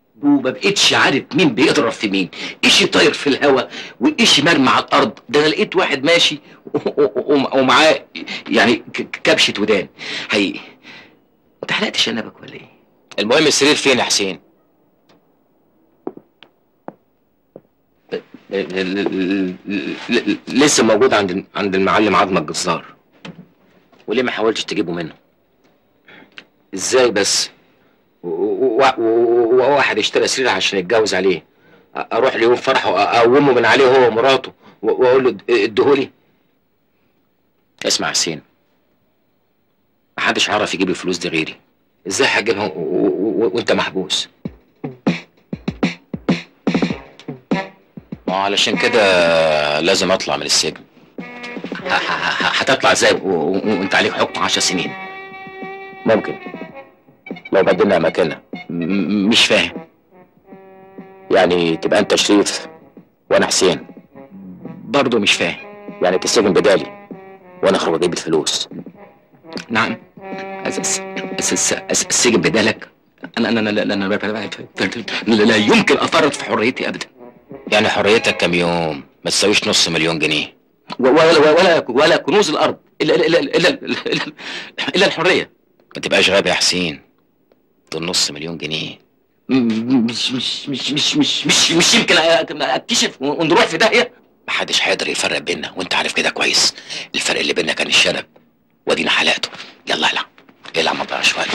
وما بقتش عارف مين بيضرب في مين ايش طاير في الهواء وايش مرمي على الارض ده انا لقيت واحد ماشي و- و- و- ومعاه يعني ك- ك- كبشه ودان حقيقي انت حلقت شنبك ولا ايه المهم السرير فين يا حسين ل- ل- ل- ل- لسه موجود عند عند المعلم عظمة الجزار وليه ما حاولتش تجيبه منه ازاي بس و- و- و- و- وواحد اشترى سرير عشان يتجوز عليه أ- اروح ليوم فرحه اقومه من عليه هو ومراته و- واقول له اديهولي اسمع يا حسين محدش عرف يجيب الفلوس دي غيري ازاي هجيبها و- و- و- وانت محبوس ما هو علشان كده لازم اطلع من السجن ه- ه- ه- هتطلع ازاي و- و- وانت عليك حكم عشر سنين ممكن لو بدلنا اماكننا م- مش فاهم يعني تبقى انت شريف وانا حسين برضه مش فاهم يعني تسجن بدالي وانا اخرج اجيب الفلوس نعم أساس أساس أساس السجن بدالك أنا أنا أنا أنا أنا لا لا يمكن أفرط في حريتي أبدا يعني حريتك كام يوم ما تساويش نص مليون جنيه ولا ولا ولا كنوز الأرض إلا إلا إلا إلا, إلا, إلا الحرية ما تبقاش غبي يا حسين دول نص مليون جنيه م- مش مش مش مش مش مش, مش يمكن أ- أكتشف ونروح في داهية محدش هيقدر يفرق بيننا وانت عارف كده كويس الفرق اللي بيننا كان الشنب وادينا حلقته يلا يلا العب ما تضيعش وقت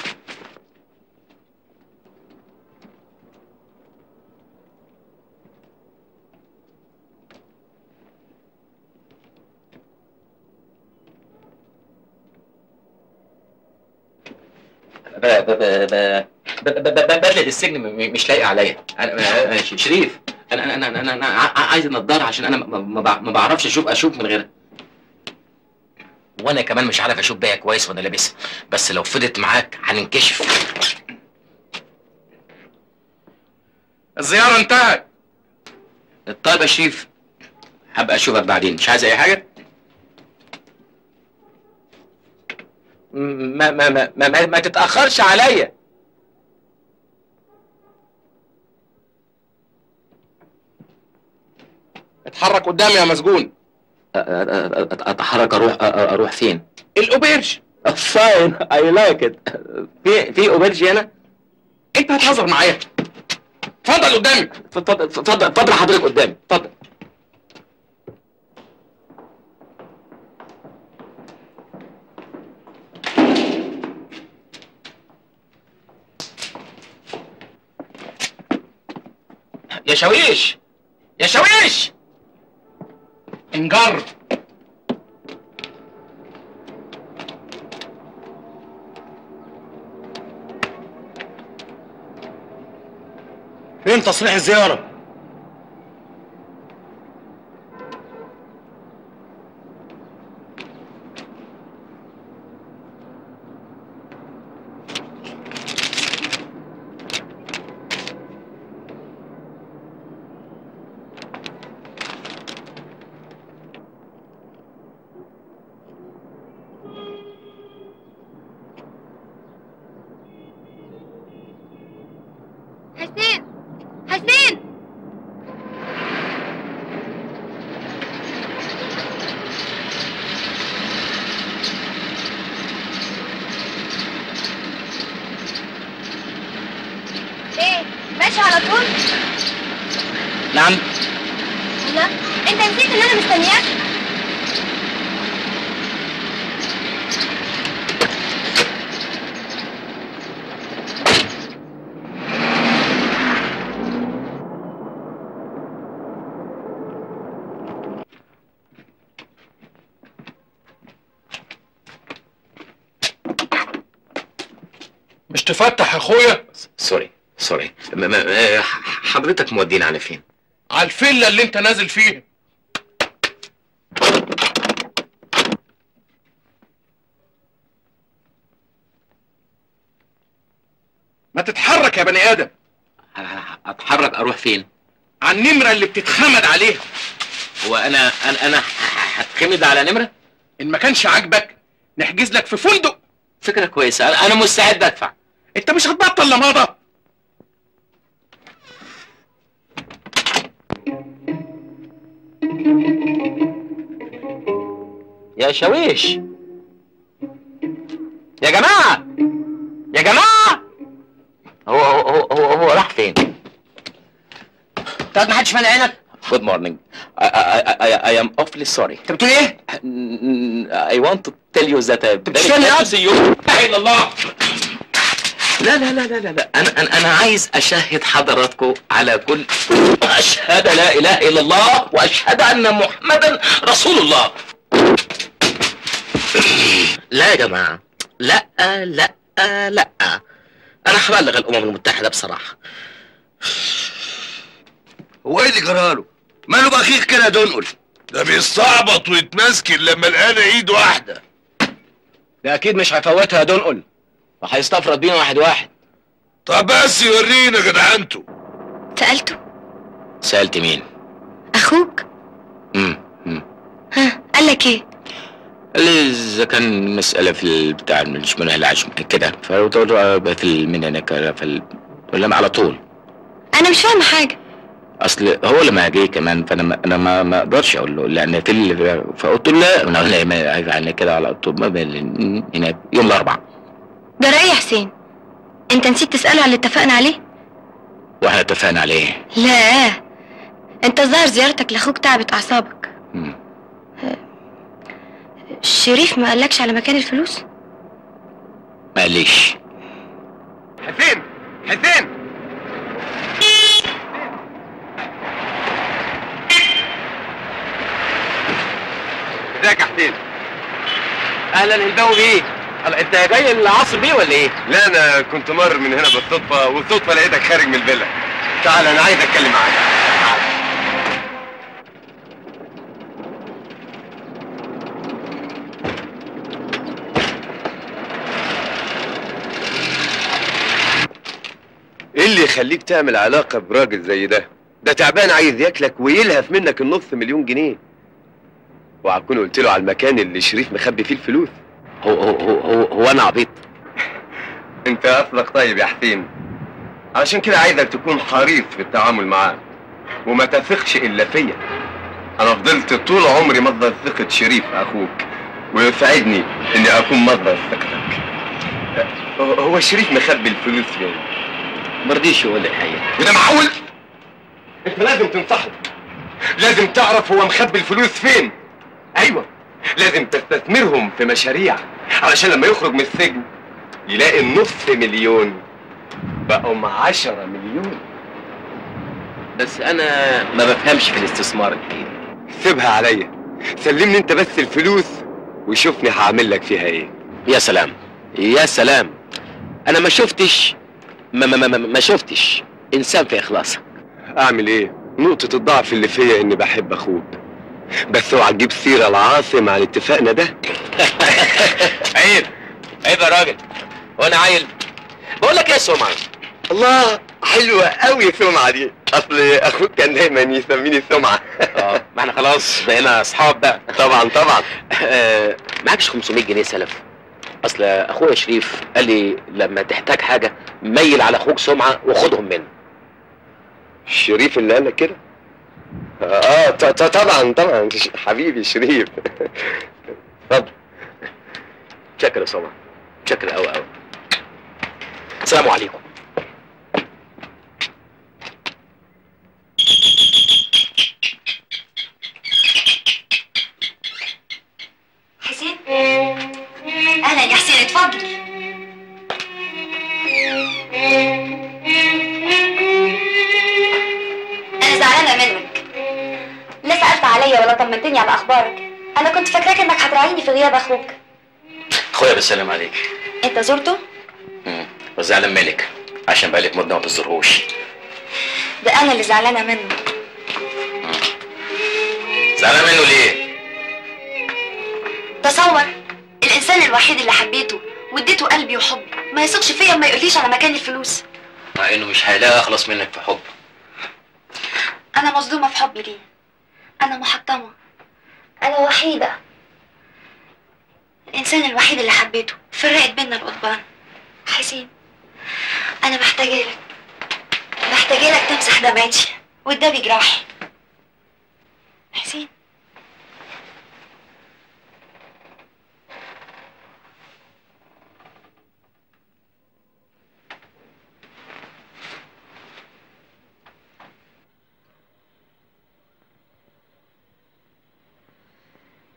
ب- ب- ب- ب- ب- ب- ب- بدلة السجن م- م- مش لايقة عليا أنا أنا- ش- شريف أنا أنا أنا أنا, أنا ع- عايز نضارة عشان أنا ما- ما بع- ما بعرفش أشوف أشوف من غيرها وانا كمان مش عارف اشوف بيها كويس وانا لابسها بس لو فضلت معاك هننكشف الزيارة انتهت طيب يا شريف هبقى أشوفك بعدين مش عايز أي حاجة م- ما ما ما ما, ما, ما تتأخرش عليا اتحرك قدامي يا مسجون أ- أ- أ- اتحرك اروح أ- أ- اروح فين؟ الاوبرج فاين اي لايك ات في في اوبرج هنا؟ انت هتهزر معايا اتفضل قدامي اتفضل اتفضل اتفضل حضرتك قدامي اتفضل يا شاويش يا شاويش انجر فين تصريح الزيارة؟ حسين حسين ايه ماشي على طول نعم لا انت نسيت ان انا مستنياك مش تفتح يا اخويا سوري سوري م- م- آه، ح- حضرتك مودينا على فين؟ على الفيلا اللي انت نازل فيها ما تتحرك يا بني ادم ه- ه- اتحرك اروح فين؟ على النمره اللي بتتخمد عليها هو انا انا انا ه- هتخمد على نمره؟ ان ما كانش عاجبك نحجز لك في فندق فكره كويسه انا أنا مستعد ادفع انت مش هتبطل لماضه يا شاويش يا جماعة يا جماعة هو هو هو, هو, هو راح فين؟ طب ما حدش مانع عينك Good morning. I, I, I, I am awfully sorry. انت بتقول ايه؟ I want to tell you that I بتشتغل يا very أب؟ see you. لا إله إلا الله. لا لا لا لا لا لا أنا أنا أنا عايز أشهد حضراتكم على كل أشهد لا إله إلا الله وأشهد أن محمدا رسول الله. لا يا جماعة لا لا لا أنا هبلغ الأمم المتحدة بصراحة. هو ايه اللي جراله؟ ماله بخيخ كده يا دنقل؟ ده بيستعبط ويتمسكن لما لقانا ايد واحده ده اكيد مش هيفوتها يا دنقل وهيستفرد بينا واحد واحد. طب بس يورينا جدعنته سألته سألت مين؟ أخوك امم امم ها قال لك إيه قال لي اذا كان مساله في ال- بتاع مش من العشم كده فقلت له في ال- من هناك في ال- ولا على طول أنا مش فاهمة حاجة اصل هو لما جه كمان فانا ما انا ما, ما اقدرش اقول له لان في ال- فقلت له لا انا لا ما يعني كده على طول ما بين- هناك يوم الاربعاء جرى إيه يا حسين أنت نسيت تسأله على اللي اتفقنا عليه واحنا اتفقنا عليه لا أنت الظاهر زيارتك لأخوك تعبت أعصابك مم. الشريف ما قالكش على مكان الفلوس ما قاليش حسين حسين ازيك يا حسين؟ اهلا الباوي بيه انت جاي العصر بيه ولا ايه؟ لا انا كنت مر من هنا بالصدفه والصدفه لقيتك خارج من الفيلا تعال انا عايز اتكلم معاك ايه اللي يخليك تعمل علاقة براجل زي ده؟ ده تعبان عايز ياكلك ويلهف منك النص مليون جنيه وهكون قلت له على المكان اللي شريف مخبي فيه الفلوس هو هو هو هو, هو انا عبيط انت اصلك طيب يا حسين عشان كده عايزك تكون حريص في التعامل معاه وما تثقش الا فيا انا فضلت طول عمري مصدر ثقة شريف اخوك ويسعدني اني اكون مصدر ثقتك هو- هو شريف مخبي الفلوس فين مرضيش يقول لي الحقيقه وده معقول انت لازم تنصحه لازم تعرف هو مخبي الفلوس فين ايوه لازم تستثمرهم في مشاريع علشان لما يخرج من السجن يلاقي النص مليون بقوا عشرة مليون بس انا ما بفهمش في الاستثمار الحقيقه سيبها عليا سلمني انت بس الفلوس وشوفني هعمل لك فيها ايه يا سلام يا سلام انا ما شفتش ما ما ما, ما, ما شفتش انسان في اخلاصك اعمل ايه نقطة الضعف اللي فيا اني بحب اخوك بس اوعى تجيب سيرة العاصم عن اتفاقنا ده عيب عيب يا راجل وانا عيل بقول لك ايه يا سمعه الله حلوة قوي السمعة دي اصل اخوك كان دايما يسميني سمعة اه ما احنا خلاص بقينا اصحاب بقى طبعا طبعا آه، معكش 500 جنيه سلف اصل اخويا شريف قال لي لما تحتاج حاجه ميل على اخوك سمعه وخدهم منه الشريف اللي قالك كده اه ط- ط- طبعا طبعا ش- حبيبي شريف اتفضل شكر يا سمعه شكر قوي قوي السلام عليكم حسين اهلا يا حسين اتفضل انا زعلانه منك لا سالت عليا ولا طمنتني على اخبارك انا كنت فاكراك انك هتراعيني في غياب اخوك اخويا بالسلام عليك انت زرته مم. وزعلان مالك عشان بقالك مده ما بتزورهوش ده انا اللي زعلانه منه زعلان منه ليه؟ تصور الانسان الوحيد اللي حبيته واديته قلبي وحبي ما يثقش فيا وما يقوليش على مكان الفلوس مع انه مش هيلاقي اخلص منك في حب انا مصدومه في حبي ليه انا محطمه انا وحيده الانسان الوحيد اللي حبيته فرقت بينا القضبان حسين انا محتاجه لك محتاجه لك تمسح دمعتي وتداوي جراحي حسين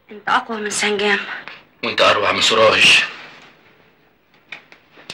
انت اقوى من سنجام وانت اروع من سراج